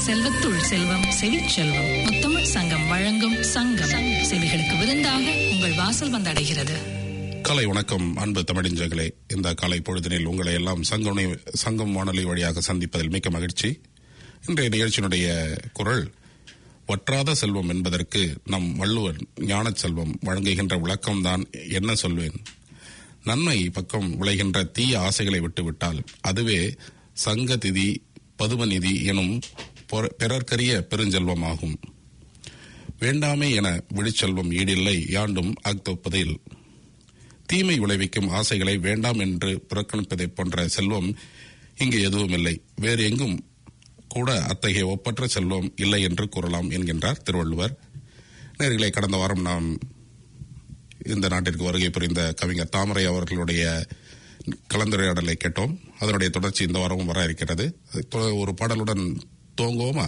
செல்வத்துள் செல்வம் செவிச்செல்வம் முத்தமிழ் சங்கம் வழங்கும் சங்கம் செவிகளுக்கு விருந்தாக உங்கள் வாசல் வந்தடைகிறது காலை வணக்கம் அன்பு தமிழிஞ்சங்களே இந்த காலை பொழுதினில் உங்களை எல்லாம் சங்கமணி சங்கம் வானொலி வழியாக சந்திப்பதில் மிக்க மகிழ்ச்சி இன்றைய நிகழ்ச்சியினுடைய குரல் வற்றாத செல்வம் என்பதற்கு நம் வள்ளுவர் ஞானச் செல்வம் வழங்குகின்ற விளக்கம்தான் என்ன சொல்வேன் நன்மை பக்கம் விளைகின்ற தீய ஆசைகளை விட்டுவிட்டால் அதுவே சங்க திதி பதுமநிதி எனும் பொற- பிறர்க்கரிய பெருஞ்செல்வமாகும் வேண்டாமே என விழிச்செல்வம் ஈடில்லை யாண்டும் அக்தொப்பதில் தீமை விளைவிக்கும் ஆசைகளை வேண்டாம் என்று புறக்கணிப்பதைப் போன்ற செல்வம் இங்கு எதுவும் இல்லை வேறு எங்கும் கூட அத்தகைய ஒப்பற்ற செல்வம் இல்லை என்று கூறலாம் என்கின்றார் திருவள்ளுவர் நேர்களை கடந்த வாரம் நாம் இந்த நாட்டிற்கு வருகை புரிந்த கவிஞர் தாமரை அவர்களுடைய கலந்துரையாடலை கேட்டோம் அதனுடைய தொடர்ச்சி இந்த வாரமும் வர இருக்கிறது தொ- ஒரு பாடலுடன் துவங்குவோமா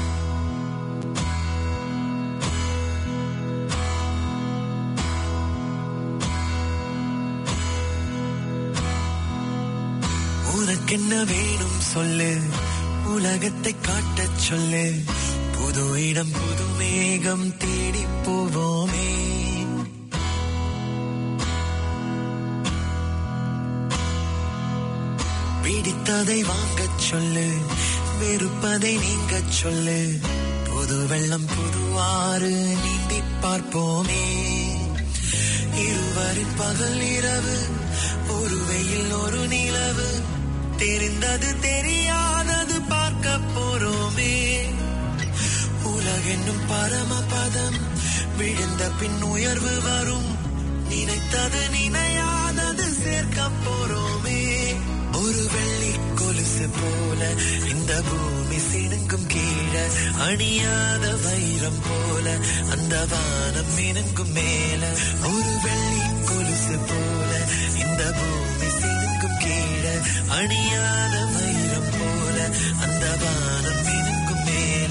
உனக்கென்ன வேணும் சொல்லு உலகத்தை காட்டச் சொல்லு புது இடம் புது மேகம் தேடி போவோமே பிடித்ததை வாங்கச் சொல்லு வெறுப்பதை நீங்கச் சொல்லு புது வெள்ளம் புது ஆறு நீந்தி பார்ப்போமே இருவரின் பகல் இரவு ஒரு வெயில் ஒரு நிலவு தெரிந்தது தெரியாதது பார்க்க போறோமே உலகென்னும் பரமபதம் விழுந்த பின் உயர்வு வரும் நினைத்தது நினையாதது சேர்க்க போறோமே ஒரு வெள்ளி கொலுசு போல இந்த பூமி சினுங்கும் கீழே அணியாத வைரம் போல அந்த வானம் மினுங்கும் மேல ஒரு வெள்ளி கொலுசு போல இந்த பூமி சினுங்கும் கீழே அணியாத வைரம் போல அந்த வானம் மினுங்கும் மேல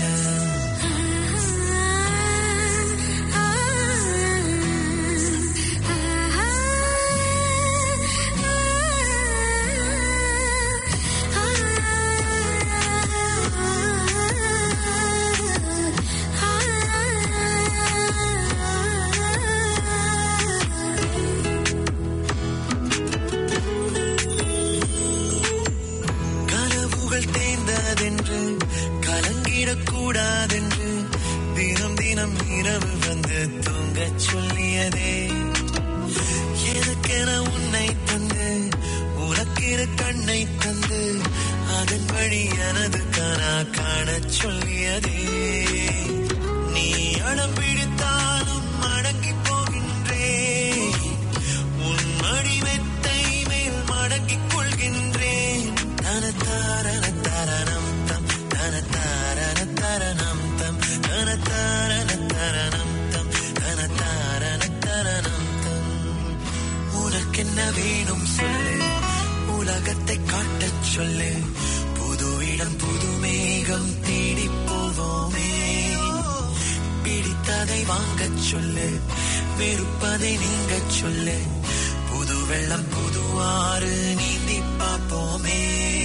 கனவுகள் தேர்ந்ததென்று கலங்கிடக் கூடாதென்று தினம் தினம் இரவு வந்து தூங்கச் சொல்லியதே எனக்கென உன்னை தந்து உனக்கிரு கண்ணை தந்து அதன் வழி எனது கனா காணச் சொல்லியதே நீ அடம் பிடித்தாலும் அடங்கி போகின்றேன் உன் மடி மெத்தை மேல் மடங்கிக் கொள்கின்றேன் தன தாரண தரணம் தம் தன தாரண தரணம் தம் தன தாரண தரணம் தம் தன தாரண தரணம் தம் உனக்கென்ன வேணும் சொல்லு உலகத்தை காட்டச் சொல்லு புது இடம் புது மேகம் தேடி போவோமே பிடித்ததை வாங்கச் சொல்லு வெறுப்பதை நீங்கச் சொல்லு புது வெள்ளம் புது ஆறு நீந்தி பார்ப்போமே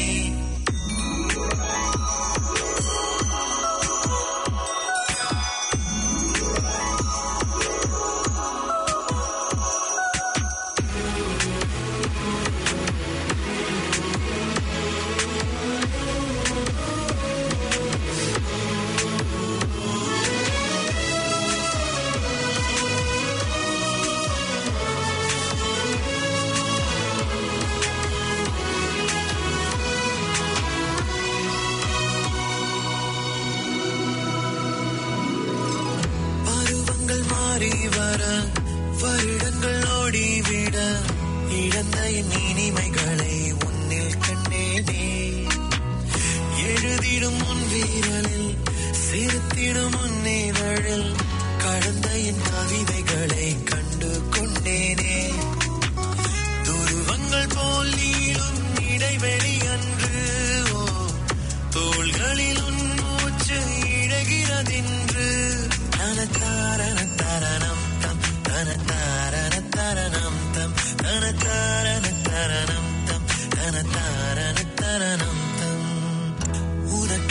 பருவங்கள் மாறி வர வருடங்கள் ஓடிவிட இழந்த என் இனிமைகளை உன்னில் கண்டேனே எழுதிடும் உன் வீரலில் சிரித்திடும் உன் இதழில் கடந்த என் கவிதைகளை கண்டு கொண்டேனே துருவங்கள் போல் நீளும் இடைவெளி அன்று ஓ தோள்களில் உன் மூச்சு இழகிறதென்று தன தாரண தரணம் தம் தன தாரண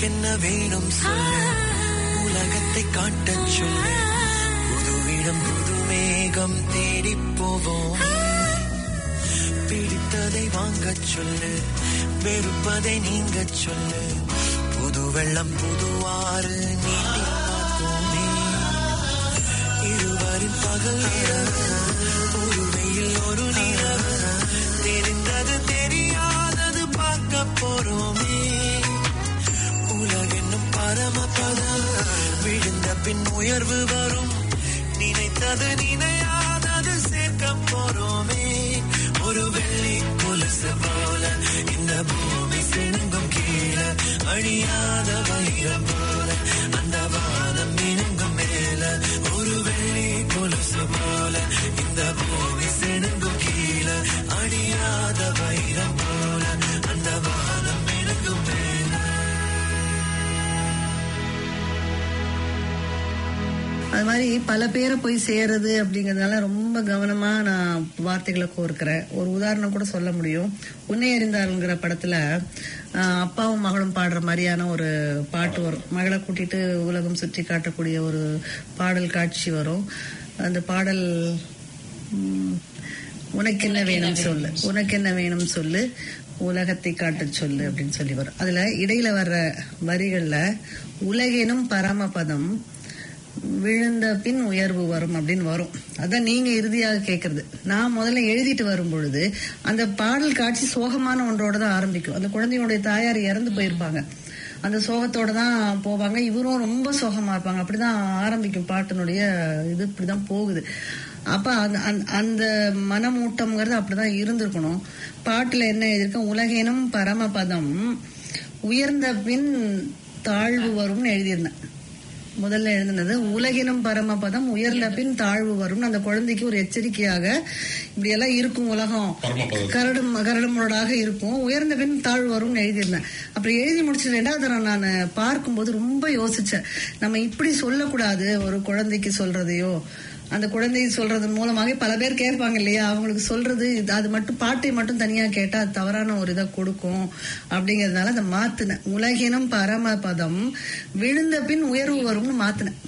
உனக்கென்ன வேணும் சொல்லு உலகத்தை காட்டச் சொல்லு புதுவிடம் புது மேகம் தேடி போவோம் பிடித்ததை வாங்கச் சொல்லு வெறுப்பதை நீங்கச் சொல்லு புது வெள்ளம் புதுவாறு நீட்டி பார்ப்போமே இருவரின் பகல் இரவு ஒரு வெயில் ஒரு நிலவு தெரிந்தது தெரியாதது பார்க்க போறோமே உலகென்னும் பரமபதம் விழுந்த பின் உயர்வு வரும் நினைத்தது நினையாதது சேர்க்க போறோமே ஒரு வெள்ளி கொலுசு போல இந்த பூமி சிணுங்கும் கீழே அழியாத வைரம் போல அந்த வானம் மினுங்கும் மேல ஒரு வெள்ளி கொலுசு போல இந்த பூமி சிணுங்கும் கீழே அழியாத வைரம் போல அந்த வானம் மினுங்கும் மேல அது மாதிரி பல பேரை போய் சேருது அப்படிங்கறதுனால ரொம்ப கவனமா நான் வார்த்தைகளை கோர்க்கிறேன் ஒரு உதாரணம் கூட சொல்ல முடியும் உன்னை அறிந்தாருங்கிற படத்துல ஆஹ், அப்பாவும் மகளும் பாடுற மாதிரியான ஒரு பாட்டு வரும் மகளை கூட்டிட்டு உலகம் சுற்றி காட்டக்கூடிய ஒரு பாடல் காட்சி வரும் அந்த பாடல் உம், உனக்கு என்ன வேணும் சொல்லு உனக்கு என்ன வேணும் சொல்லு உலகத்தை காட்டச் சொல்லு அப்படின்னு சொல்லி வரும் அதுல இடையில வர்ற வரிகள்ல உலகெனும் பரமபதம் விழுந்த பின் உயர்வு வரும் அப்படின்னு வரும் அதான் நீங்க இறுதியாக கேக்குறது நான் முதல்ல எழுதிட்டு வரும் பொழுது அந்த பாடல் காட்சி சோகமான ஒன்றோட தான் ஆரம்பிக்கும் அந்த குழந்தையுடைய தாயார் இறந்து போயிருப்பாங்க அந்த சோகத்தோட தான் போவாங்க இவரும் ரொம்ப சோகமா இருப்பாங்க அப்படிதான் ஆரம்பிக்கும் பாட்டினுடைய இது இப்படிதான் போகுது அப்ப அந்த- அந்த- அந்த மனமூட்டம்ங்கிறது அப்படிதான் இருந்திருக்கணும் பாட்டுல என்ன எழுதியிருக்கேன் உலகேனும் பரமபதம் உயர்ந்த பின் தாழ்வு வரும்னு எழுதியிருந்தேன் முதல்ல எழுதுனது உலகினும் பரமபதம் உயர்ந்த பின் தாழ்வு வரும் அந்த குழந்தைக்கு ஒரு எச்சரிக்கையாக இப்படி எல்லாம் இருக்கும் உலகம் பரமபதம். கரடும் கரடுமுரடாக இருக்கும் உயர்ந்த பின் தாழ்வு வரும்னு எழுதியிருந்தேன் அப்புறம் எழுதி முடிச்சு ரெண்டாவது தடவை நான் பார்க்கும்போது ரொம்ப யோசிச்சேன் நம்ம இப்படி சொல்லக்கூடாது ஒரு குழந்தைக்கு சொல்றதையோ அந்த குழந்தை சொல்றது மூலமாக பல பேர் கேட்பாங்க இல்லையா அவங்களுக்கு சொல்றது இது- அது மட்டும் பாட்டை மட்டும் தனியா கேட்டா அது தவறான ஒரு இதை கொடுக்கும் அப்படிங்கறதுனால அதை மாத்தினேன் உலகினும் பரமபதம் விழுந்த பின் உயர்வு வரும்னு மாத்தினேன்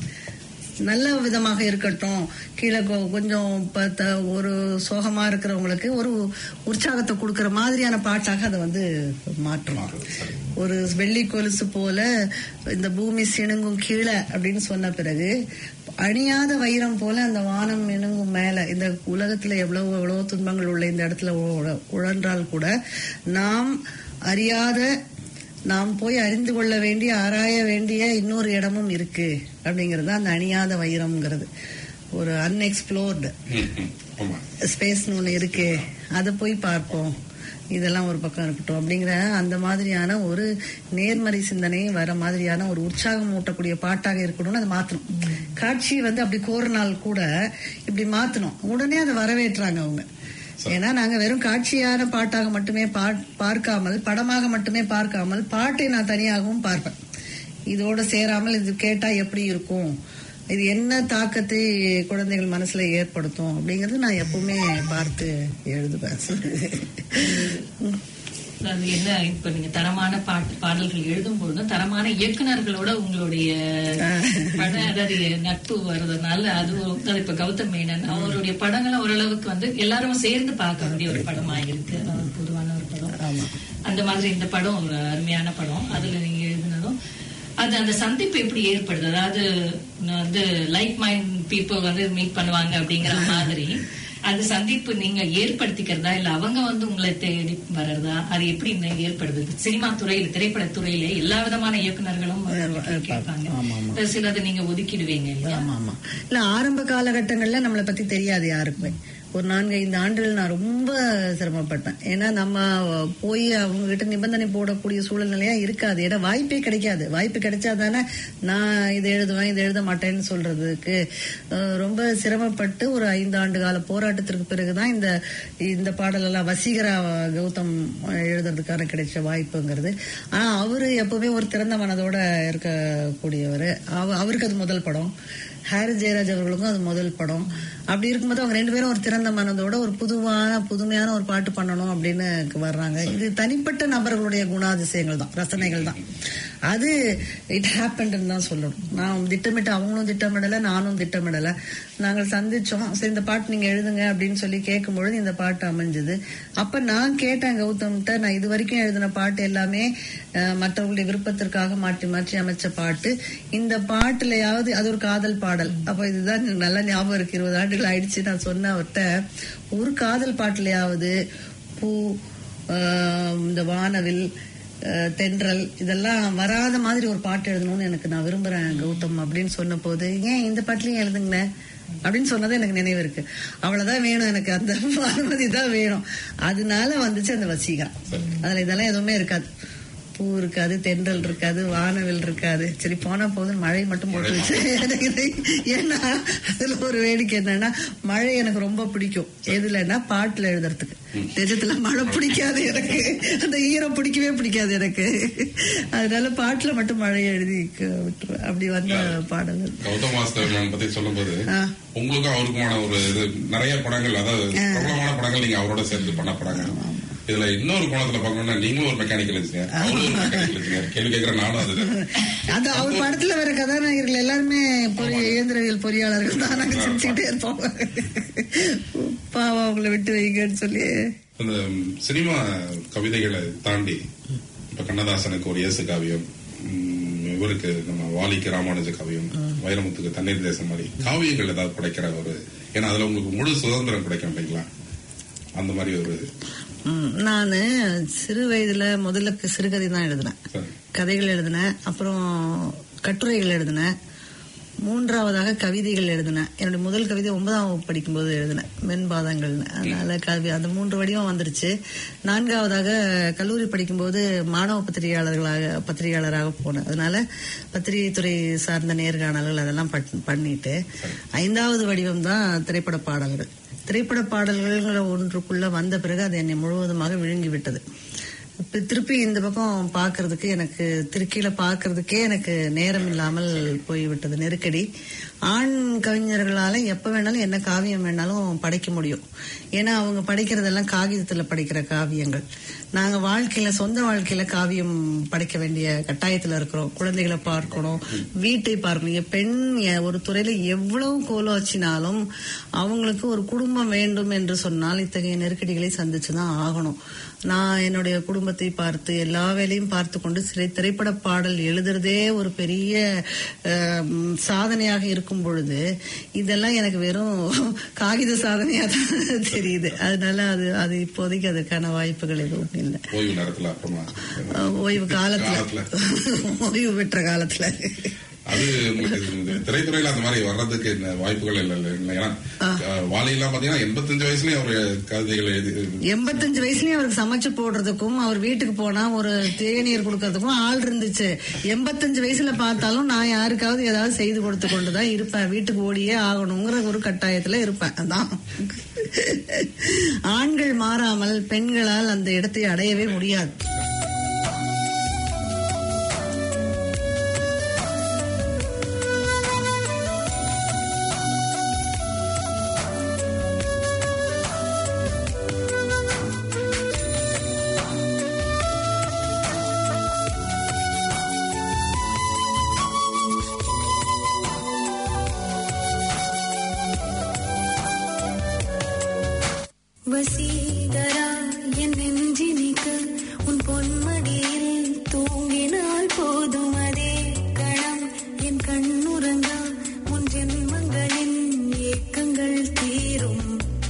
நல்ல விதமாக இருக்கட்டும் கீழே கொ- கொஞ்சம் ப- த- ஒரு சோகமா இருக்கிறவங்களுக்கு ஒரு உற்சாகத்தை கொடுக்கிற மாதிரியான பாட்டாக அதை வந்து மாற்றணும் ஒரு வெள்ளி கொலுசு போல இந்த பூமி சிணுங்கும் கீழே அப்படின்னு சொன்ன பிறகு அணியாத வைரம் போல அந்த வானம் இணுங்கும் மேல இந்த உலகத்துல எவ்வளவு எவ்வளவு துன்பங்கள் உள்ள இந்த இடத்துல உழ- உழன்றால் கூட நாம் அறியாத நாம் போய் அறிந்து கொள்ள வேண்டிய ஆராய வேண்டிய இன்னொரு இடமும் இருக்கு அப்படிங்கறது அந்த அணியாத வைரம்ங்கிறது ஒரு அன்எக்ஸ்ப்ளோர்டு ம், ம். ஆமா ஸ்பேஸ்னு ஒண்ணு இருக்கு அதை போய் பார்ப்போம் இதெல்லாம் ஒரு பக்கம் இருக்கட்டும் அப்படிங்கிற அந்த மாதிரியான ஒரு நேர்மறை சிந்தனை வர மாதிரியான ஒரு உற்சாகம் ஊட்டக்கூடிய பாட்டாக இருக்கணும்னு அதை மாத்தணும் காட்சி வந்து அப்படி கோரினால் கூட இப்படி மாத்தணும் உடனே அதை வரவேற்றாங்க அவங்க ஏன்னா நாங்க வெறும் காட்சியான பாட்டாக மட்டுமே பா- பார்க்காமல் படமாக மட்டுமே பார்க்காமல் பாட்டை நான் தனியாகவும் பார்ப்பேன் இதோட சேராமல் இது கேட்டா எப்படி இருக்கும் இது என்ன தாக்கத்தை குழந்தைகள் மனசுல ஏற்படுத்தும் அப்படிங்கறது நான் எப்பவுமே பார்த்து எழுதுவேன் அது என்ன இப்ப நீங்க தரமான பாட்டு பாடல்கள் எழுதும் பொழுது தரமான இயக்குனர்களோட உங்களுடைய பட அதாவது நட்பு வர்றதுனால அது ஒரு- அது இப்ப கௌதம் மேனன் அவருடைய படங்களை ஓரளவுக்கு வந்து எல்லாரும் சேர்ந்து பார்க்க வேண்டிய ஒரு படமா இருக்கு அது பொதுவான ஒரு படம் அந்த மாதிரி இந்த படம் ஒரு அருமையான படம் அதுல நீங்க எழுதினதும் அது அந்த சந்திப்பு எப்படி ஏற்படுது அதாவது நான் வந்து லைக் மைண்ட் பீப்புள் வந்து மீட் பண்ணுவாங்க அப்படிங்கிற மாதிரி அந்த சந்திப்பு நீங்க ஏற்படுத்திக்கிறதா இல்ல அவங்க வந்து உங்களை தேடி வர்றதா அது எப்படி நீங்க ஏற்படுது சினிமா துறையில திரைப்பட துறையில எல்லா விதமான இயக்குனர்களும் கேட்பாங்க ஆமா, ஆமா. இப்ப சிலதை நீங்க ஒதுக்கிடுவீங்க இல்லையா ஆமா ஆமா இல்ல ஆரம்ப காலகட்டங்கள்ல நம்மளை பத்தி தெரியாது யாருக்குமே ஒரு நான்கு ஐந்து ஆண்டுகள் நான் ரொம்ப சிரமப்பட்டேன் ஏன்னா நம்ம போய் அவங்க கிட்ட நிபந்தனை போடக்கூடிய சூழ்நிலையா இருக்காது ஏன்னா வாய்ப்பே கிடைக்காது வாய்ப்பு கிடைச்சாதானே நான் இதை எழுதுவேன் இதை எழுத மாட்டேன்னு சொல்றதுக்கு அஹ், ரொம்ப சிரமப்பட்டு ஒரு ஐந்து ஆண்டு கால போராட்டத்திற்கு பிறகுதான் இந்த இந்த பாடலெல்லாம் வசீகரா கௌதம் எழுதுறதுக்கான கிடைச்ச வாய்ப்புங்கிறது ஆனா அவரு எப்பவுமே ஒரு திறந்த மனதோட இருக்கக்கூடியவர் அவருக்கு அது முதல் படம் ஹாரி ஜெயராஜ் அவர்களுக்கும் அது முதல் படம் அப்படி இருக்கும்போது அவங்க ரெண்டு பேரும் ஒரு திறந்த மனதோட ஒரு புதுவான புதுமையான ஒரு பாட்டு பண்ணணும் அப்படின்னு வர்றாங்க இது தனிப்பட்ட நபர்களுடைய குணாதிசயங்கள் தான் ரசனைகள் தான் அது இட் ஹேப்பன் தான் சொல்லணும் நான் திட்டமிட்டு அவங்களும் திட்டமிடல நானும் திட்டமிடல நாங்கள் சந்திச்சோம் சரி இந்த பாட்டு நீங்க எழுதுங்க அப்படின்னு சொல்லி கேட்கும்பொழுது இந்த பாட்டு அமைஞ்சது அப்ப நான் கேட்டேன் கௌதம்கிட்ட நான் இது வரைக்கும் எழுதின பாட்டு எல்லாமே அஹ், மற்றவங்களுடைய விருப்பத்திற்காக மாற்றி மாற்றி அமைச்ச பாட்டு இந்த பாட்டுலயாவது அது ஒரு காதல் பாடல் அப்ப இதுதான் எனக்கு நல்ல ஞாபகம் இருக்கு இருபது ஆண்டுகள் ஆயிடுச்சு நான் சொன்ன அவர்கிட்ட ஒரு காதல் பாட்டுலயாவது பூ ஆஹ், இந்த வானவில் ஆஹ், தென்றல் இதெல்லாம் வராத மாதிரி ஒரு பாட்டு எழுதணும்னு எனக்கு நான் விரும்புறேன் கௌதம் அப்படின்னு சொன்ன போது ஏன் இந்த பாட்டுலயும் எழுதுங்களே அப்படின்னு சொன்னது எனக்கு நினைவு இருக்கு அவ்வளவுதான் வேணும் எனக்கு அந்த அனுமதி தான் வேணும் அதனால வந்துச்சு அந்த வசீகா அதுல இதெல்லாம் எதுவுமே இருக்காது பூ இருக்காது தென்றல் இருக்காது வானவில் இருக்காது சரி போனா போதும் மழை மட்டும் போட்டு வச்சு எனக்கு இது- ஏன்னா அதுல ஒரு வேடிக்கை என்னன்னா மழை எனக்கு ரொம்ப பிடிக்கும் எதுலன்னா பாட்டுல எழுதுறதுக்கு நிஜத்துல மழை பிடிக்காது எனக்கு அந்த ஈரம் பிடிக்கவே பிடிக்காது எனக்கு அதனால பாட்டுல மட்டும் மழை எழுதி க- விட்டுருவேன் அப்படி வந்த பாடல்கள் கௌதம் வாசுதேவன் பத்தி சொல்லும்போது ஆ. உங்களுக்கும் அவருக்குமான ஒரு இது நிறைய படங்கள் அதாவது பிரபலமான படங்கள் நீங்க அவரோட சேர்ந்து பண்ண படங்கள் இதுல இன்னொரு கோணத்துல பார்க்கணும்னா நீங்களும் ஒரு மெக்கானிக்கல் இன்ஜினியர் அவரும் ஒரு மெக்கானிக்கல் இன்ஜினியர் கேள்வி கேட்கிற நானும் அதுதான் அது அவர் படத்துல வர கதாநாயகர்கள் எல்லாருமே பொறி இயந்திரவியல் பொறியாளர்கள் தான் நாங்க சிரிச்சுக்கிட்டே இருப்போம் பாவம் அவங்கள விட்டு வைங்கன்னு சொல்லி அந்த சினிமா கவிதைகளை தாண்டி இப்ப கண்ணதாசனுக்கு ஒரு இயேசு காவியம் உம், இவருக்கு நம்ம வாலிக்கு ராமானுஜ காவியம் வைரமுத்துக்கு தண்ணீர் தேசம் மாதிரி காவியங்கள் ஏதாவது படைக்கிற ஒரு ஏன்னா அதுல உங்களுக்கு முழு சுதந்திரம் கிடைக்கும் இல்லைங்களா அந்த மாதிரி ஒரு ம், நானு சிறு வயதுல முதல்ல க- சிறுகதை தான் எழுதினேன் சரி. கதைகள் எழுதினேன் அப்புறம் கட்டுரைகள் எழுதினேன் மூன்றாவதாக கவிதைகள் எழுதினேன் என்னுடைய முதல் கவிதை ஒன்பதாம் வகுப்பு படிக்கும்போது எழுதினேன் மென்பாதங்கள்னு அதனால கவி அந்த மூன்று வடிவம் வந்துருச்சு நான்காவதாக கல்லூரி படிக்கும்போது மாணவ பத்திரிகையாளர்களாக பத்திரிகையாளராக போனேன் அதனால பத்திரிகை துறை சார்ந்த நேர்காணல்கள் அதெல்லாம் பட்- பண்ணிட்டு ஐந்தாவது வடிவம் தான் திரைப்பட பாடல்கள் திரைப்பட பாடல்கள்ங்கிற ஒன்றுக்குள்ள வந்த பிறகு அது என்னை முழுவதுமாக விழுங்கி விட்டது இப்ப திருப்பி இந்த பக்கம் பார்க்கிறதுக்கு எனக்கு திருக்கியில பார்க்கிறதுக்கே எனக்கு நேரம் இல்லாமல் போய்விட்டது நெருக்கடி ஆண் கவிஞர்களால எப்ப வேணாலும் என்ன காவியம் வேணாலும் படைக்க முடியும் ஏன்னா அவங்க படைக்கிறதெல்லாம் காகிதத்துல படிக்கிற காவியங்கள் நாங்க வாழ்க்கையில சொந்த வாழ்க்கையில காவியம் படைக்க வேண்டிய கட்டாயத்துல இருக்கிறோம் குழந்தைகளை பார்க்கணும் வீட்டை பார்க்கணும் இங்க பெண் எ- ஒரு துறையில எவ்வளவு கோலோச்சினாலும் அவங்களுக்கு ஒரு குடும்பம் வேண்டும் என்று சொன்னால் இத்தகைய நெருக்கடிகளை சந்திச்சுதான் ஆகணும் நான் என்னுடைய குடும்பத்தை பார்த்து எல்லா வேலையும் பார்த்து கொண்டு சிறை திரைப்பட பாடல் எழுதுறதே ஒரு பெரிய அஹ், சாதனையாக இருக்கும் பொழுது இதெல்லாம் எனக்கு வெறும் காகித சாதனையா தான் தெரியுது அதனால அது அது இப்போதைக்கு அதுக்கான வாய்ப்புகள் எதுவும் இல்லை ஓய்வு நேரத்துல அப்புறமா அஹ், ஓய்வு காலத்துல காலத்துல. ஓய்வு பெற்ற காலத்துல அது உங்களுக்கு இந்த திரைத்துறையில அந்த மாதிரி வர்றதுக்கு இந்த வாய்ப்புகள் இல்லை இல்லை ஏன்னா அஹ், வாலியெல்லாம் பாத்தீங்கன்னா எண்பத்தஞ்சு வயசுலயும் அவர் கவிதைகள் எழுதி எண்பத்தஞ்சு வயசுலயும் அவருக்கு சமைச்சு போடுறதுக்கும் அவர் வீட்டுக்கு போனா ஒரு தேநீர் கொடுக்கறதுக்கும் ஆள் இருந்துச்சு எண்பத்தஞ்சு வயசுல பார்த்தாலும் நான் யாருக்காவது ஏதாவது செய்து கொடுத்து கொண்டுதான் இருப்பேன் வீட்டுக்கு ஓடியே ஆகணுங்கிற ஒரு கட்டாயத்துல இருப்பேன் அதான் ஆண்கள் மாறாமல் பெண்களால் அந்த இடத்தை அடையவே முடியாது வசீகரா என் நெஞ்சினிக்கு உன் பொன்மடியில் தூங்கினால் போதும் அதே கணம் என் கண்ணுறங்கா உன் ஜென்மங்களின் ஏக்கங்கள் தீரும்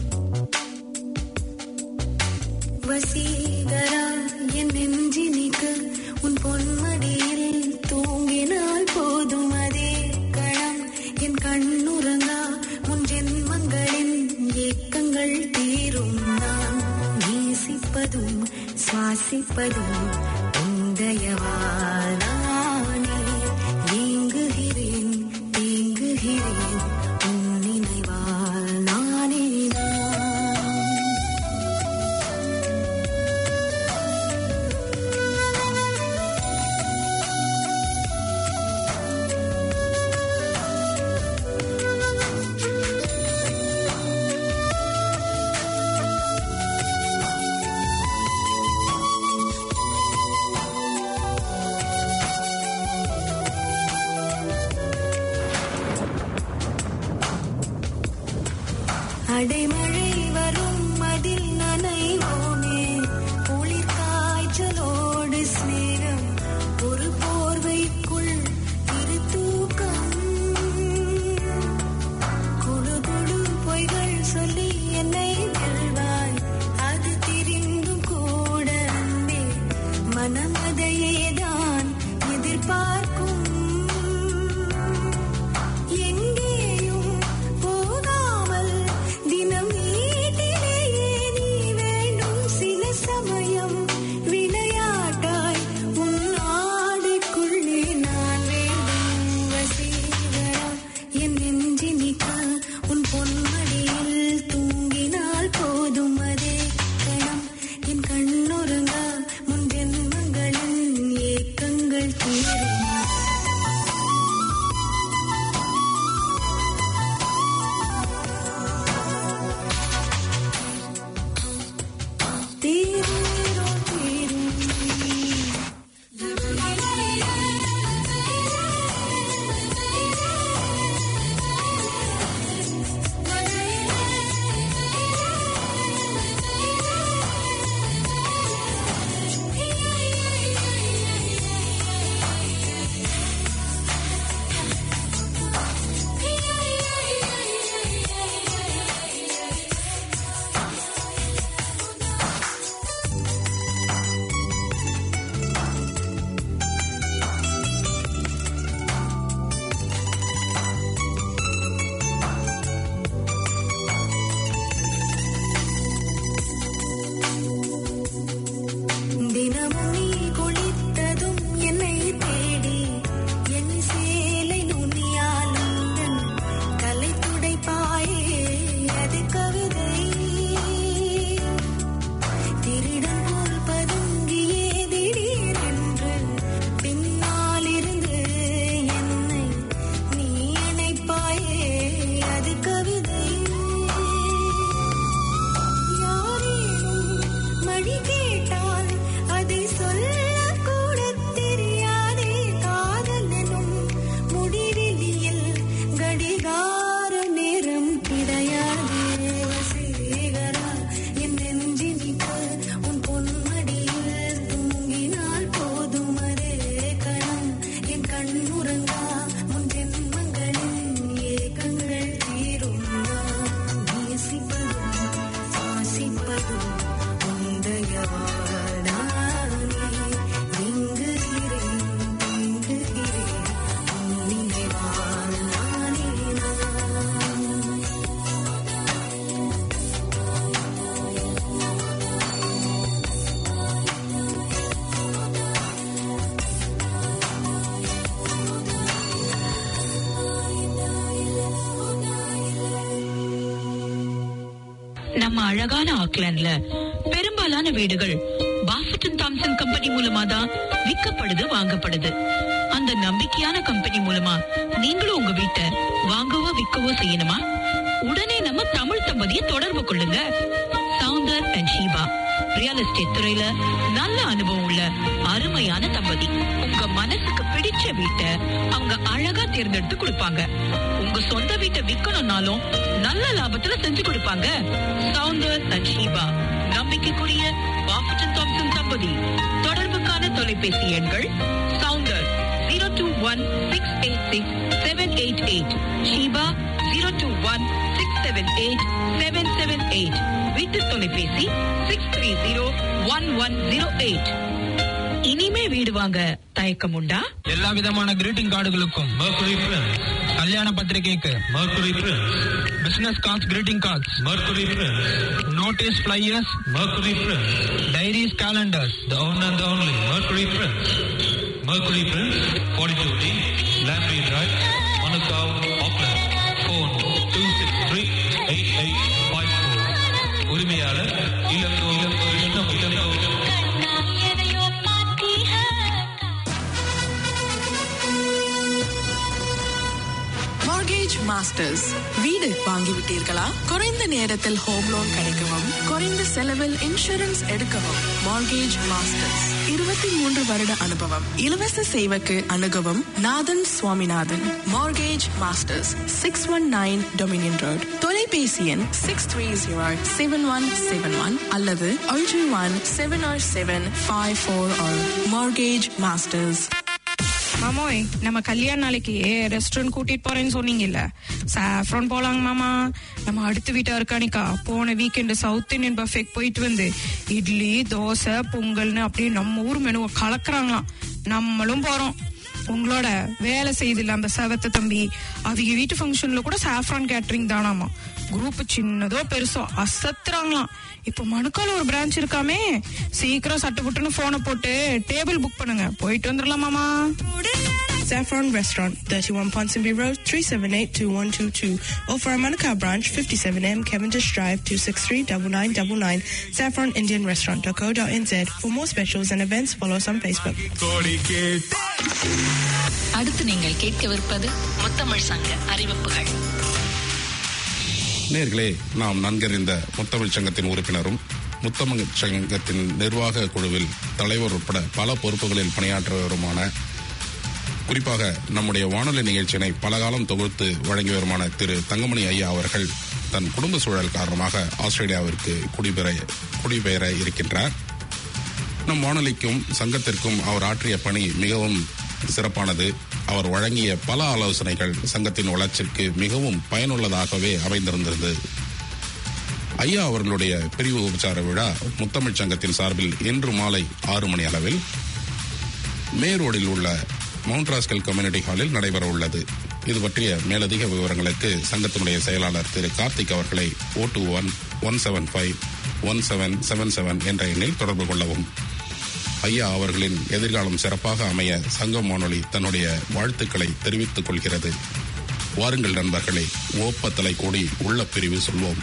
வசீகரா என் நெஞ்சினிக்கு உன் பொன்மடியில் தூங்கினால் போதும் அதே கணம் என் கண்ணுறங்கா உன் ஜென்மங்களின் ஏக்கங்கள் தீரும் நான் நேசிப்பதும் சுவாசிப்பதும் உந்தயவால் நானே ஏங்குகிறேன் தேங்குகிறேன் உன் நினைவால் நானே நான் நம்ம அழகான ஆக்லாண்ட்ல பெரும்பாலான வீடுகள் பாஃபட்டன் தாம்சன் கம்பெனி மூலமா தான் விற்கப்படுது வாங்கப்படுது அந்த நம்பிக்கையான கம்பெனி மூலமா நீங்களும் உங்க வீட்டை வாங்கவோ விற்கவோ செய்யணுமா உடனே நம்ம தமிழ் தம்பதியை தொடர்பு கொள்ளுங்க Soundar and Sheeba real estate துறையில நல்ல அனுபவம் உள்ள அருமையான தம்பதி உங்க மனசுக்கு பிடிச்ச வீட்டை அவங்க அழகா தேர்ந்தெடுத்து கொடுப்பாங்க உங்க சொந்த வீட்டை விக்கணும்னாலும் நல்ல லாபத்துல செஞ்சு கொடுப்பாங்க சவுந்தர் அண்ட் ஷீபா நம்பிக்கைக்குரிய பாஃபட்டன் தாம்சன் தம்பதி தொடர்புக்கான தொலைபேசி எண்கள் Soundar zero two one six eight six seven eight eight Sheeba zero two one six seven eight seven seven eight வீட்டு தொலைபேசி six three zero one one zero eight இனிமே வீடு வாங்க தயக்கம் உண்டா எல்லா விதமான கிரீட்டிங் கார்டுகளுக்கும் Mercury Prince, கல்யாண பத்திரிகைக்கு Mercury Prince, business cards greeting cards Mercury Prince, notices flyers Mercury Prince, diaries calendars the one and the only Mercury Prince. Mercury Prince, 42D, Lamprey Drive, Manukau, Auckland. Phone 263-8854. உரிமையாளர் Ilango Ilango Ilango Ilango mortgage masters வீடு வாங்கிவிட்டீர்களா குறைந்த நேரத்தில் home loan கிடைக்கவும் குறைந்த செலவில் insurance எடுக்கவும் mortgage masters இருபத்தி மூன்று வருட அனுபவம் இலவச சேவைக்கு அணுகவும் Nathan Swaminathan mortgage masters six one nine Dominion road தொலைபேசி எண் six three zero seven one seven one அல்லது ஒன்று one seven or seven five four mortgage masters மாமோய் நம்ம கல்யாண நாளைக்கு ரெஸ்டாரண்ட் கூட்டிட்டு போறேன்னு சொன்னீங்கல்ல சாஃப்ரான் போலாங்க மாமா நம்ம அடுத்த வீட்டா இருக்கானிக்கா போன வீக்கெண்டு சவுத் இந்தியன் பஃபேக் போயிட்டு வந்து இட்லி தோசை பொங்கல்னு அப்படியே நம்ம ஊர் மெனுவை கலக்குறாங்களாம் நம்மளும் போறோம் உங்களோட வேலை செய்தில்ல அந்த செவத்த தம்பி அவங்க வீட்டு ஃபங்க்ஷன்ல கூட சாஃப்ரான் கேட்டரிங் தானாமா குரூப் சின்னதோ பெருசோ அசத்துறாங்களாம் இப்ப மணுக்கால ஒரு பிரான்ச் இருக்காமே சீக்கிரம் சட்டு புட்டுன்னு போனை போட்டு டேபிள் புக் பண்ணுங்க போயிட்டு வந்துடலாமாமா Saffron Restaurant, 31 Ponsonby Road, 378-2122. Or for our Manukau branch, 57M Cavendish Drive, 263-9999. Saffron Indian Restaurant.co.nz. For more specials and events, follow us on Facebook. அடுத்து நீங்கள் கேட்கவிருப்பது முத்தமிழ் சங்க அறிவிப்புகள் நேர்களே நாம் நன்கறிந்த முத்தமிழ் சங்கத்தின் உறுப்பினரும் முத்தமிழ் சங்கத்தின் நிர்வாக குழுவில் தலைவர் உட்பட பல பொறுப்புகளில் பணியாற்றுவருமான குறிப்பாக நம்முடைய வானொலி நிகழ்ச்சியினை பலகாலம் தொகுத்து வழங்கி வருமான திரு தங்கமணி ஐயா அவர்கள் தன் குடும்ப சூழல் காரணமாக ஆஸ்திரேலியாவிற்கு குடிபெற குடிபெயர இருக்கின்றார் நம் வானொலிக்கும் சங்கத்திற்கும் அவர் ஆற்றிய பணி மிகவும் சிறப்பானது அவர் வழங்கிய பல ஆலோசனைகள் சங்கத்தின் வளர்ச்சிக்கு மிகவும் பயனுள்ளதாகவே அமைந்திருந்தது ஐயா அவர்களுடைய பிரிவு உபச்சார விழா முத்தமிழ் சங்கத்தின் சார்பில் இன்று மாலை ஆறு மணி அளவில் மேரோடில் உள்ள மவுண்ட் ராஸ்கல் கம்யூனிட்டி ஹாலில் நடைபெற உள்ளது இது பற்றிய மேலதிக விவரங்களுக்கு சங்கத்தினுடைய செயலாளர் திரு கார்த்திக் அவர்களை oh two one one seven five one seven seven seven என்ற எண்ணில் தொடர்பு கொள்ளவும் ஐயா அவர்களின் எதிர்காலம் சிறப்பாக அமைய சங்கம் வானொலி தன்னுடைய வாழ்த்துக்களை தெரிவித்துக் கொள்கிறது வாருங்கள் நண்பர்களே ஓப்பத்தலை கூடி உள்ள பிரிவு சொல்வோம்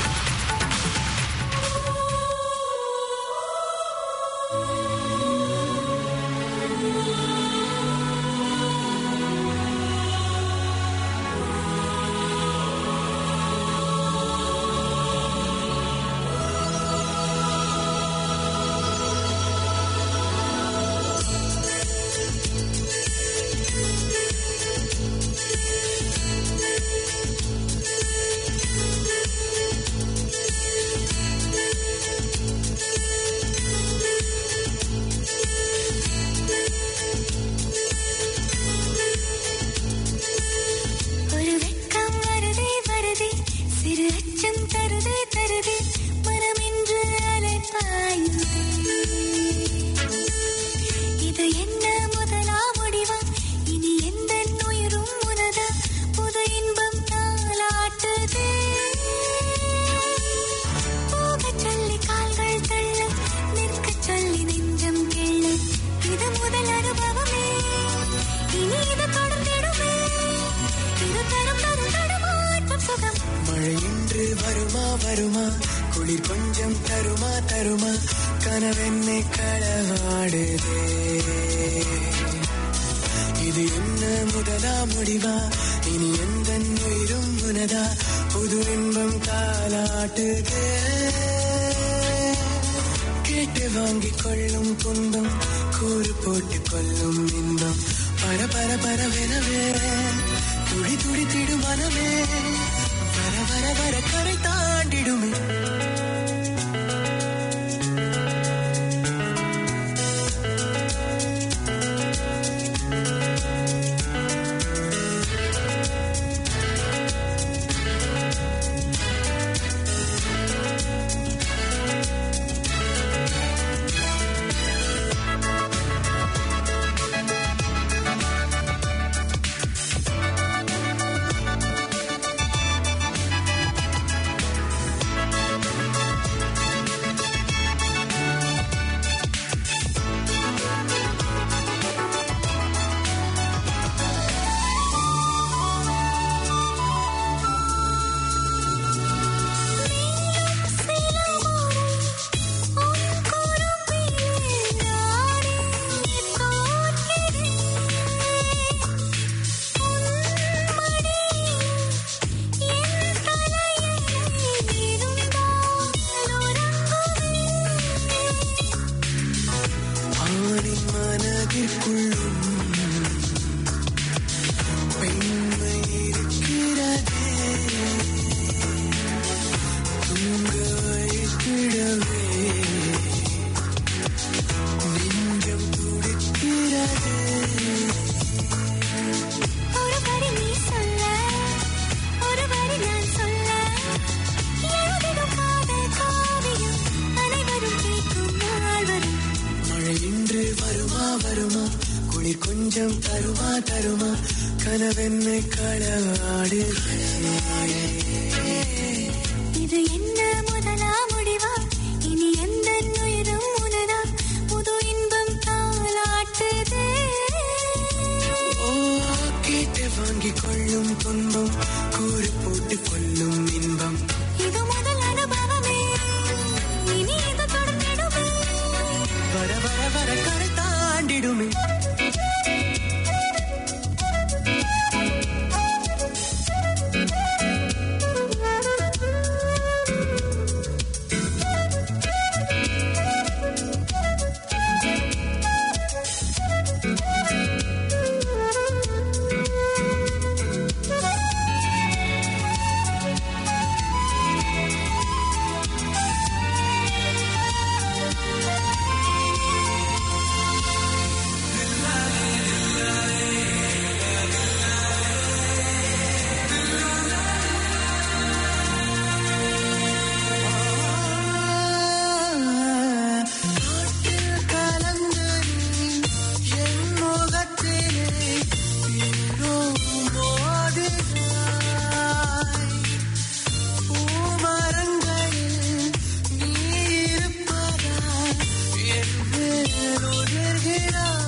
ஒரு வெட்கம் வருதே வருதே சிறு அச்சம் தருதே தருதே மனம் என்று அலைப்பாயுதே இது என்ன முதலா முடிவா இனி எந்த உயிரும் உனதா புது இன்பம் தாளாட்டுதே போகச் சொல்லி கால்கள் தள்ள நிற்கச் சொல்லி நெஞ்சம் கிள்ள இது முதல் அனுபவமே இனி இது தொடர்ந்திடுமே இது தரும் தரும் தடுமாற்றம் சுகம் மழை இன்று வருமா வருமா குளிர் குளிர் கொஞ்சம் தருமா தருமா கனவென்னை களவாடுதே இது என்ன முதலா முடிவா இனி எந்த உயிரும் உனதா புது இன்பம் தாலாட்டுதே கேட்டு வாங்கிக் கொள்ளும் துன்பம் கூறு போட்டு கொள்ளும் இன்பம் பர பர பரவெனவே துடி துடித்திடும் மனமே வர வர வர கரை தாண்டிடுமே ஆணின் மனதிற்குள்ளும் பெண்மை இருக்கிறதே தூங்க வைத்திடவே நெஞ்சம் துடிக்கிறதே ஒரு வரி நீ சொல்ல ஒரு வரி நான் சொல்ல எழுதிடும் காதல் காவியம் அனைவரும் கேட்கும் நாள் வரும் மழை இன்று வருமா வருமா குளிர் கொஞ்சம் தருமா தருமா கனவென்னை களவாடு இது என்ன முதலா முடிவா இனி எந்த உயிரும் உனதா புது இன்பம் தாளாட்டுதே ஓ கேட்டு வாங்கிக் கொள்ளும் துன்பம் கூறு போட்டு கொள்ளும் இன்பம் இது முதல் அனுபவமே இனி இது தொடர்ந்திடுமே வர வர வர கரை தாண்டிடுமே காற்றில் கலந்த நீ என் முகத்திலே ஏனோ மோதுகிறாய். பூமரங்களில் நீ இருப்பதால் என் மேல் உதிர்கிறாய்.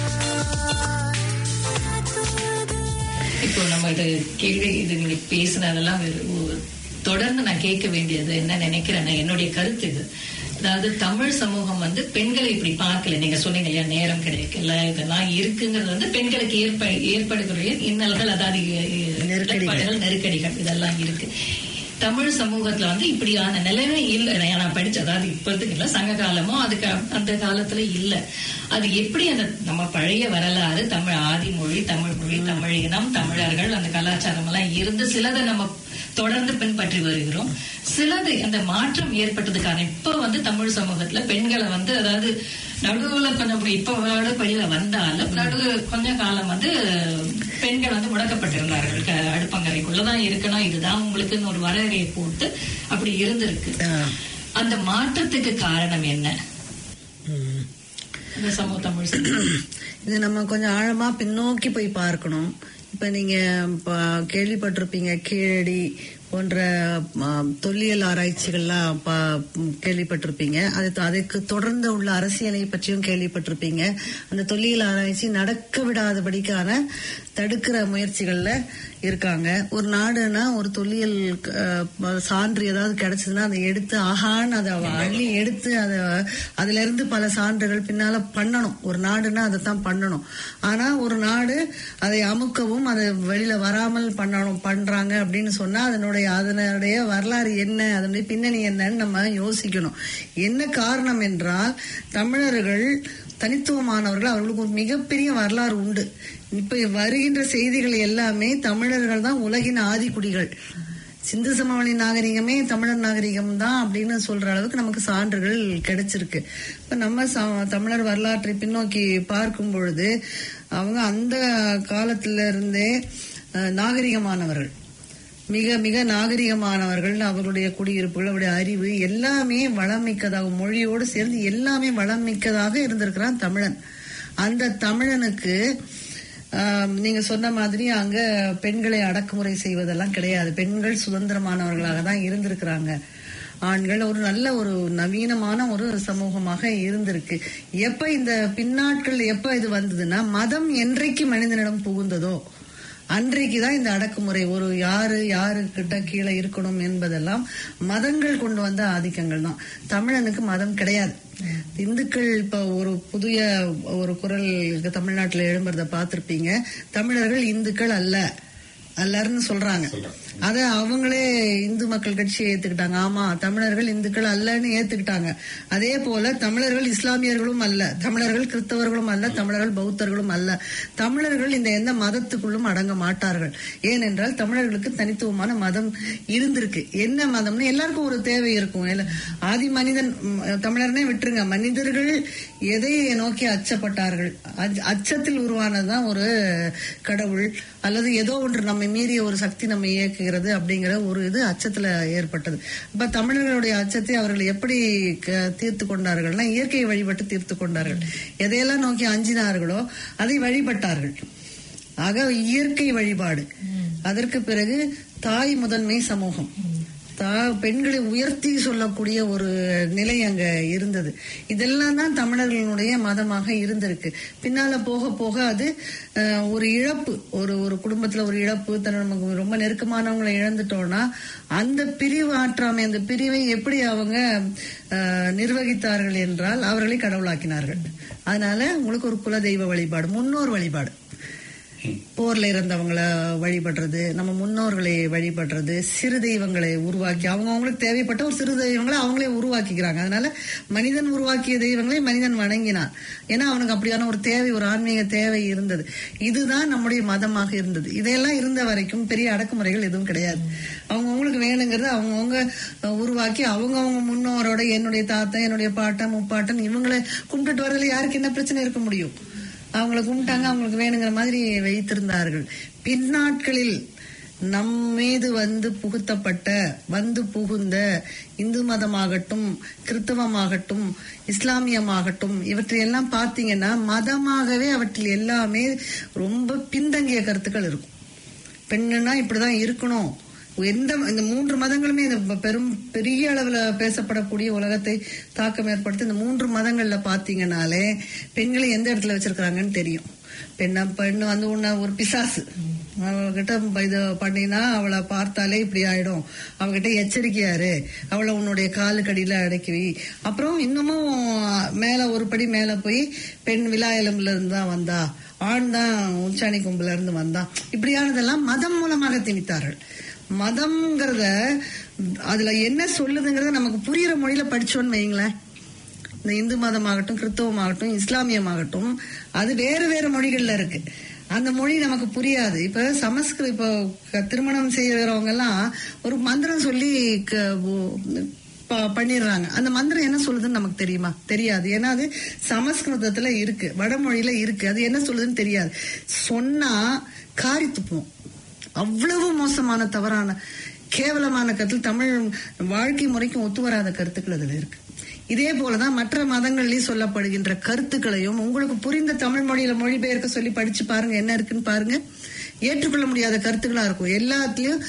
இப்போ நம்ம இது கேள்வி இது நீங்க பேசுனதெல்லாம் ஒரு- ஒரு- தொடர்ந்து நான் கேட்க வேண்டியது என்ன நினைக்கிறேன்னா என்னுடைய கருத்து இது அதாவது தமிழ் சமூகம் வந்து பெண்களை இப்படி பார்க்கல நீங்க சொன்னீங்க இல்லையா நேரம் கிடைக்கல இதெல்லாம் இருக்குங்கிறது வந்து பெண்களுக்கு ஏற்ப ஏற்படுகிற இன்னல்கள் அதாவது நெருக்கடிகள் நெருக்கடிகள் இதெல்லாம் இருக்கு தமிழ் சமூகத்துல வந்து இப்படியான நிலைமை இல்லை நான் படிச்ச அதாவது இப்போதைக்கு இல்ல சங்க காலமோ அதுக்கு அந்த காலத்துல இல்ல அது எப்படி அந்த நம்ம பழைய வரலாறு தமிழ் ஆதி மொழி தமிழ் மொழி தமிழ் இனம் தமிழர்கள் அந்த கலாச்சாரம் எல்லாம் இருந்து சிலதை நம்ம தொடர்ந்து பின்பற்றி வருகிறோம் சிலது அந்த மாற்றம் ஏற்பட்டதுக்கான இப்ப வந்து தமிழ் சமூகத்துல பெண்களை வந்து அதாவது நடுவுல கொஞ்சம் இப்படி இப்ப விளையாட வெளியில வந்தாலும் நடுவு கொஞ்ச காலம் வந்து பெண்கள் வந்து முடக்கப்பட்டிருந்தார்கள் க- அடுப்பங்கரைக்குள்ளதான் இருக்கணும் இதுதான் உங்களுக்குன்னு ஒரு வரையறையை போட்டு அப்படி இருந்திருக்கு அந்த மாற்றத்துக்கு காரணம் என்ன இந்த சமூக தமிழ் சமூகம். இது நம்ம கொஞ்சம் ஆழமா பின்னோக்கி போய் பார்க்கணும் இப்ப நீங்க ப- கேள்விப்பட்டிருப்பீங்க கீழடி போன்ற ஆ, தொல்லியல் ஆராய்ச்சிகள்லாம் பா- ம், கேள்விப்பட்டிருப்பீங்க அது அதுக்கு தொடர்ந்து உள்ள அரசியலை பற்றியும் கேள்விப்பட்டிருப்பீங்க அந்த தொல்லியல் ஆராய்ச்சி நடக்க விடாதபடிக்கான தடுக்கிற முயற்சிகள்ல இருக்காங்க ஒரு நாடுனா ஒரு தொல்லியல் ஆ, சான்று ஏதாவது கிடைச்சதுன்னா அதை எடுத்து ஆஹான்னு அதை அள்ளி எடுத்து அதை அதுல இருந்து பல சான்றுகள் பின்னால பண்ணணும் ஒரு நாடுனா அதை தான் பண்ணணும் ஆனா ஒரு நாடு அதை அமுக்கவும் அதை வெளியில வராமல் பண்ணணும் பண்றாங்க அப்படின்னு சொன்னா அதனுடைய அதனுடைய வரலாறு என்ன அதனுடைய பின்னணி என்னன்னு நம்ம யோசிக்கணும் என்ன காரணம் என்றால் தமிழர்கள் தனித்துவமானவர்கள் அவர்களுக்கு ஒரு மிகப்பெரிய வரலாறு உண்டு இப்ப வருகின்ற செய்திகள் எல்லாமே தமிழர்கள் தான் உலகின் ஆதிக்குடிகள் சிந்து சமவெளி நாகரிகமே தமிழர் நாகரிகம் தான் அப்படின்னு சொல்ற அளவுக்கு நமக்கு சான்றுகள் கிடைச்சிருக்கு இப்ப நம்ம ச- தமிழர் வரலாற்றை பின்னோக்கி பார்க்கும் பொழுது அவங்க அந்த காலத்துல இருந்தே அஹ், நாகரிகமானவர்கள் மிக மிக நாகரிகமானவர்கள் அவர்களுடைய குடியிருப்புகள் அவருடைய அறிவு எல்லாமே வளமிக்கதாக மொழியோடு சேர்ந்து எல்லாமே வளமிக்கதாக இருந்திருக்கிறான் தமிழன் அந்த தமிழனுக்கு ஆம், நீங்க சொன்ன மாதிரி அங்க பெண்களை அடக்குமுறை செய்வதெல்லாம் கிடையாது பெண்கள் சுதந்திரமானவர்களாக தான் இருந்திருக்கிறாங்க ஆண்கள் ஒரு நல்ல ஒரு நவீனமான ஒரு சமூகமாக இருந்திருக்கு எப்ப இந்த பின்னாட்கள் எப்ப இது வந்ததுன்னா மதம் என்றைக்கு மனிதனிடம் புகுந்ததோ அன்றைக்கு தான் இந்த அடக்குமுறை ஒரு யாரு யாரு கிட்ட கீழே இருக்கணும் என்பதெல்லாம் மதங்கள் கொண்டு வந்த ஆதிக்கங்கள் தான் தமிழனுக்கு மதம் கிடையாது இந்துக்கள் இப்ப ஒரு புதிய ஒரு குரல் தமிழ்நாட்டுல எழும்புறத பார்த்திருப்பீங்க தமிழர்கள் இந்துக்கள் அல்ல அல்லர்னு சொல்றாங்க அத அவங்களே இந்து மக்கள் கட்சி ஏத்துக்கிட்டாங்க ஆமா தமிழர்கள் இந்துக்கள் அல்லன்னு ஏத்துக்கிட்டாங்க அதே போல தமிழர்கள் இஸ்லாமியர்களும் அல்ல தமிழர்கள் கிறிஸ்தவர்களும் அல்ல தமிழர்கள் பௌத்தர்களும் அல்ல தமிழர்கள் இந்த எந்த மதத்துக்குள்ளும் அடங்க மாட்டார்கள் ஏனென்றால் தமிழர்களுக்கு தனித்துவமான மதம் இருந்திருக்கு என்ன மதம்னு எல்லாருக்கும் ஒரு தேவை இருக்கும் இல்ல, ஆதி மனிதன் ம், தமிழர்னே விட்டுருங்க மனிதர்கள் எதை நோக்கி அச்சப்பட்டார்கள் அச்ச- அச்சத்தில் உருவானதுதான் ஒரு கடவுள் அல்லது ஏதோ ஒன்று நம்மை மீறிய ஒரு சக்தி நம்ம இயக்குகிறது அப்படிங்கிற ஒரு இது அச்சத்துல ஏற்பட்டது இப்ப தமிழர்களுடைய அச்சத்தை அவர்கள் எப்படி க- தீர்த்து கொண்டார்கள்னா இயற்கையை வழிபட்டு தீர்த்து கொண்டார்கள் எதையெல்லாம் நோக்கி அஞ்சினார்களோ அதை வழிபட்டார்கள் ஆக இயற்கை வழிபாடு அதற்கு பிறகு தாய் முதன்மை சமூகம் தா பெண்களை உயர்த்தி சொல்லக்கூடிய ஒரு நிலை அங்க இருந்தது இதெல்லாம் தான் தமிழர்களுடைய மதமாக இருந்திருக்கு பின்னால போக போக அது அஹ், ஒரு இழப்பு ஒரு ஒரு குடும்பத்துல ஒரு இழப்பு தன் நமக்கு ரொம்ப நெருக்கமானவங்களை இழந்துட்டோம்னா அந்த பிரிவு ஆற்றாமை அந்த பிரிவை எப்படி அவங்க அஹ், நிர்வகித்தார்கள் என்றால் அவர்களை கடவுளாக்கினார்கள் அதனால உங்களுக்கு ஒரு குலதெய்வ வழிபாடு முன்னோர் வழிபாடு போர்ல இறந்தவங்கள வழிபடுறது நம்ம முன்னோர்களை வழிபடுறது சிறு தெய்வங்களை உருவாக்கி அவங்க அவங்களுக்கு தேவைப்பட்ட ஒரு சிறு தெய்வங்களை அவங்களே உருவாக்கிக்கிறாங்க அதனால மனிதன் உருவாக்கிய தெய்வங்களை மனிதன் வணங்கினான் ஏன்னா அவனுக்கு அப்படியான ஒரு தேவை ஒரு ஆன்மீக தேவை இருந்தது இதுதான் நம்முடைய மதமாக இருந்தது இதையெல்லாம் இருந்த வரைக்கும் பெரிய அடக்குமுறைகள் எதுவும் கிடையாது அவங்க அவங்களுக்கு வேணுங்கிறது அவங்கவுங்க உருவாக்கி அவங்கவங்க முன்னோரோட என்னுடைய தாத்தா என்னுடைய பாட்டன் முப்பாட்டன் இவங்களை கும்பிட்டுட்டு வரதுல யாருக்கு என்ன பிரச்சனை இருக்க முடியும் அவங்கள கும்பிட்டாங்க அவங்களுக்கு வேணுங்கிற மாதிரி வைத்திருந்தார்கள் பின்னாட்களில் நம் மீது வந்து புகுத்தப்பட்ட வந்து புகுந்த இந்து மதமாகட்டும் கிறித்தவமாகட்டும் இஸ்லாமியமாகட்டும் இவற்றையெல்லாம் பார்த்தீங்கன்னா மதமாகவே அவற்றில் எல்லாமே ரொம்ப பின்தங்கிய கருத்துக்கள் இருக்கும் பெண்ணுன்னா இப்படிதான் இருக்கணும் எந்த இந்த மூன்று மதங்களுமே இந்த ப- பெரும் பெரிய அளவுல பேசப்படக்கூடிய உலகத்தை தாக்கம் ஏற்படுத்தி இந்த மூன்று மதங்கள்ல பாத்தீங்கன்னாலே பெண்களை எந்த இடத்துல வச்சிருக்காங்கன்னு தெரியும் பெண்ண பெண்ணு வந்து உன்ன ஒரு பிசாசு அவகிட்ட இது பண்ணினா அவளை பார்த்தாலே இப்படி ஆயிடும் அவகிட்ட எச்சரிக்கையாரு அவளை உன்னுடைய காலுக்கடியில அடக்கி வை அப்புறம் இன்னமும் மேல ஒரு படி மேல போய் பெண் விழா எலும்புல இருந்து தான் வந்தா ஆண் தான் உச்சாணி கொம்புல இருந்து வந்தான் இப்படியானதெல்லாம் மதம் மூலமாக திணித்தார்கள் மதம்ங்கிறத அதுல என்ன சொல்லுதுங்கிறத நமக்கு புரியுற மொழியில படிச்சோன்னு வைங்களேன் இந்த இந்து மதமாகட்டும் கிறிஸ்தவமாகட்டும் இஸ்லாமியமாகட்டும் அது வேறு வேறு மொழிகள்ல இருக்கு அந்த மொழி நமக்கு புரியாது இப்ப சமஸ்கிருத இப்போ க- திருமணம் செய்யறவங்க எல்லாம் ஒரு மந்திரம் சொல்லி க- ஓ- ப- பண்ணிடுறாங்க அந்த மந்திரம் என்ன சொல்லுதுன்னு நமக்கு தெரியுமா தெரியாது ஏன்னா அது சமஸ்கிருதத்துல இருக்கு வடமொழியில இருக்கு அது என்ன சொல்லுதுன்னு தெரியாது சொன்னா காரி துப்புவோம் அவ்வளவு மோசமான தவறான கேவலமான கருத்து தமிழ் வாழ்க்கை முறைக்கும் ஒத்து வராத கருத்துக்கள் அதுல இருக்கு இதே போலதான் மற்ற மதங்கள்லயும் சொல்லப்படுகின்ற கருத்துக்களையும் உங்களுக்கு புரிந்த தமிழ் மொழியில மொழிபெயர்க்க சொல்லி படிச்சு பாருங்க என்ன இருக்குன்னு பாருங்க ஏற்றுக்கொள்ள முடியாத கருத்துக்களா இருக்கும் எல்லாத்துலயும்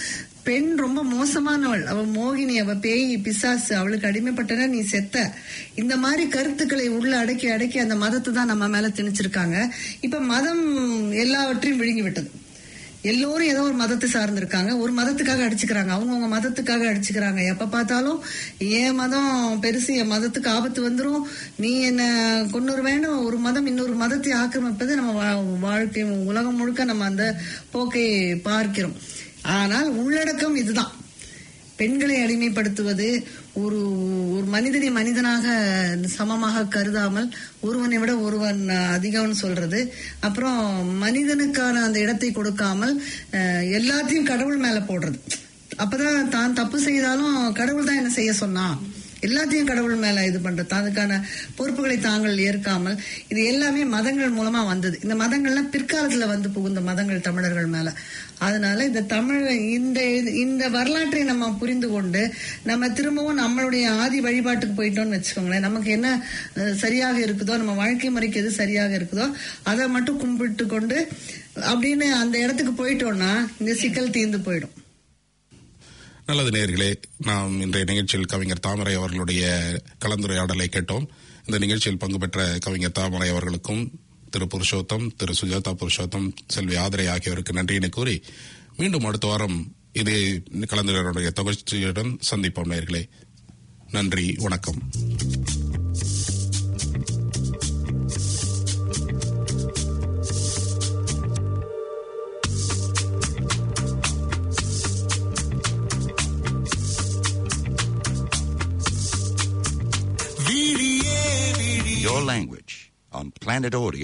பெண் ரொம்ப மோசமானவள் அவ மோகினி அவ பேய் பிசாசு அவளுக்கு அடிமைப்பட்டனா நீ செத்த இந்த மாதிரி கருத்துக்களை உள்ள அடக்கி அடக்கி அந்த மதத்தை தான் நம்ம மேல திணிச்சிருக்காங்க இப்ப மதம் எல்லாவற்றையும் விழுங்கி விட்டது எல்லோரும் ஏதோ ஒரு மதத்தை சார்ந்திருக்காங்க ஒரு மதத்துக்காக அடிச்சுக்கிறாங்க அவங்கவுங்க மதத்துக்காக அடிச்சுக்கிறாங்க எப்ப பார்த்தாலும் என் மதம் பெருசு என் மதத்துக்கு ஆபத்து வந்துரும் நீ என்ன கொண்டு வேணும் ஒரு மதம் இன்னொரு மதத்தை ஆக்கிரமிப்பது நம்ம வா- வாழ்க்கை உலகம் முழுக்க நம்ம அந்த போக்கை பார்க்கிறோம் ஆனால் உள்ளடக்கம் இதுதான் பெண்களை அடிமைப்படுத்துவது ஒரு ஒரு மனிதனை மனிதனாக சமமாக கருதாமல் ஒருவனை விட ஒருவன் அதிகம்னு சொல்றது அப்புறம் மனிதனுக்கான அந்த இடத்தை கொடுக்காமல் அஹ், எல்லாத்தையும் கடவுள் மேல போடுறது அப்பதான் தான் தப்பு செய்தாலும் கடவுள் தான் என்ன செய்ய சொன்னான் எல்லாத்தையும் கடவுள் மேல இது பண்றது அதுக்கான பொறுப்புகளை தாங்கள் ஏற்காமல் இது எல்லாமே மதங்கள் மூலமா வந்தது இந்த மதங்கள்லாம் பிற்காலத்துல வந்து புகுந்த மதங்கள் தமிழர்கள் மேல அதனால இந்த தமிழ் இந்த இந்த வரலாற்றை நம்ம புரிந்து கொண்டு நம்ம திரும்பவும் நம்மளுடைய ஆதி வழிபாட்டுக்கு போயிட்டோம்னு வச்சுக்கோங்களேன் நமக்கு என்ன அஹ், சரியாக இருக்குதோ நம்ம வாழ்க்கை முறைக்கு எது சரியாக இருக்குதோ அதை மட்டும் கும்பிட்டு கொண்டு அப்படின்னு அந்த இடத்துக்கு போயிட்டோம்னா இந்த சிக்கல் தீர்ந்து போயிடும் நல்லது நேயர்களே நாம் இன்றைய நிகழ்ச்சியில் கவிஞர் தாமரை அவர்களுடைய கலந்துரையாடலை கேட்டோம் இந்த நிகழ்ச்சியில் பங்கு பெற்ற கவிஞர் தாமரை அவர்களுக்கும் திரு புருஷோத்தம் திரு சுஜாதா புருஷோத்தம் செல்வி ஆதரை ஆகியோருக்கு நன்றியினை கூறி மீண்டும் அடுத்த வாரம் இதே கலந்துரையாடலுடைய தொடர்ச்சியுடன் சந்திப்போம் நேயர்களே நன்றி வணக்கம் Your language on Planet Audio.